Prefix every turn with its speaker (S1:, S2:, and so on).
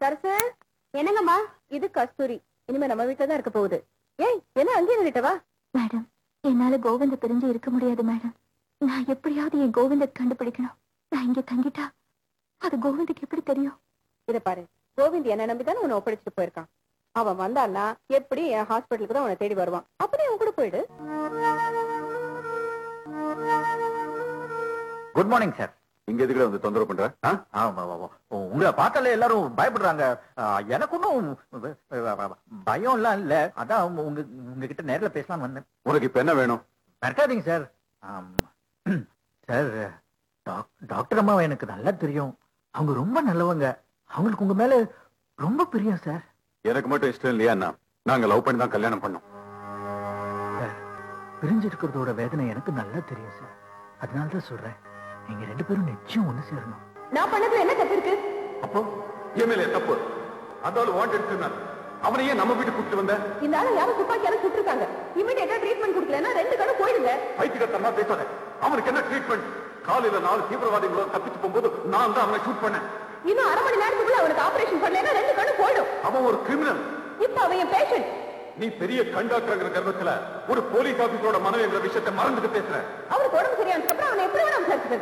S1: சரசு என்னங்கம்மா இது கஸ்தூரி இனிமே நம்ம வீட்டுல தான் இருக்க போகுது ஏய் என்ன அங்கேயே நின்னுட்டவா
S2: மேடம் என்னால கோவிந்த பிரிஞ்சு இருக்க முடியாது மேடம் நான் எப்படியாவது என் கோவிந்த கண்டுபிடிக்கணும் நான் இங்க தங்கிட்டா அது கோவிந்துக்கு எப்படி தெரியும்
S1: இத பாரு கோவிந்த் என்ன நம்பிதானே உன்னை ஒப்படைச்சிட்டு போயிருக்கான் அவன் வந்தான்னா எப்படி என் ஹாஸ்பிட்டலுக்கு தான் உன்னை தேடி வருவான் அப்படியே அவன் கூட போயிடு
S3: குட் மார்னிங் சார்
S4: இங்க எதுக்குள்ள வந்து தொந்தரவு பண்ற ஆ?
S3: ஆமா ஆமா. உங்களை பார்த்தாலே எல்லாரும் பயப்படுறாங்க ஆ, எனக்கு ஒன்றும் பயம் எல்லாம் இல்ல அதான் உங்க உங்ககிட்ட நேர்ல பேசலாம் வந்தேன்
S4: உனக்கு இப்ப என்ன வேணும்
S3: மிரட்டாதீங்க சார் ஆம். சார் டாக்- டாக்டர் அம்மாவை எனக்கு நல்லா தெரியும் அவங்க ரொம்ப நல்லவங்க அவங்களுக்கு உங்க மேல ரொம்ப பிரியம் சார்
S4: எனக்கு மட்டும் இஷ்டம் இல்லையா அண்ணா நாங்க லவ் பண்ணி தான் கல்யாணம் பண்ணோம்
S3: பிரிஞ்சு இருக்கிறதோட வேதனை எனக்கு நல்லா தெரியும் சார் அதனால தான் சொல்றேன் நீங்க ரெண்டு பேரும் நிச்சயம் ஒண்ணு சேரணும்
S1: நான் பண்ணதுல என்ன தப்பு இருக்கு
S4: அப்போ என் மேல தப்பு அதால வாண்டட் சொன்னார் அவனையே நம்ம வீட்டுக்கு கூப்பிட்டு வந்த
S1: இந்த ஆளு யாரும் துப்பாக்கியால சுட்டிருக்காங்க இமிடியேட்டா ட்ரீட்மெண்ட் கொடுக்கலன்னா ரெண்டு கணும் போயிடுங்க
S4: வைத்தியகத்தமா பேசாத அவனுக்கு என்ன ட்ரீட்மெண்ட் காலையில நாலு தீவிரவாதிகளோட தப்பிச்சு போகும்போது நான் தான் அவனை ஷூட் பண்ணேன்
S1: இன்னும் அரை மணி நேரத்துக்குள்ள அவனுக்கு ஆபரேஷன் பண்ணலைன்னா ரெண்டு கணும் போயிடும்
S4: அவன் ஒரு கிரிமினல்
S1: இப்ப அவன் என் பேஷண்ட்
S4: நீ பெரிய கண்டாக்டர் கர்வத்துல ஒரு போலீஸ் ஆபீஸரோட மனைவிங்கிற விஷயத்தை மறந்துட்டு பேசுற
S1: அவனுக்கு உடம்பு சரியானதுக்கு அப்புறம் அவனை எப்படி வேணா விசாரிச்சுக்கங்க